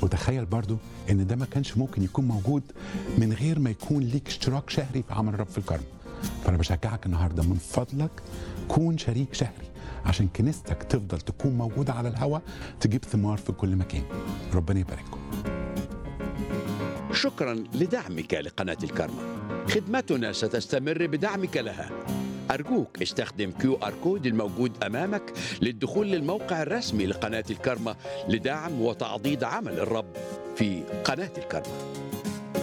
وتخيل برضو ان ده ما كانش ممكن يكون موجود من غير ما يكون ليك اشتراك شهري في عمل الرب في الكرم فانا بشجعك النهارده من فضلك كون شريك شهري عشان كنيستك تفضل تكون موجوده على الهواء تجيب ثمار في كل مكان ربنا يبارككم شكرا لدعمك لقناة الكرمة خدمتنا ستستمر بدعمك لها أرجوك استخدم كيو آر كود الموجود أمامك للدخول للموقع الرسمي لقناة الكرمة لدعم وتعضيد عمل الرب في قناة الكرمة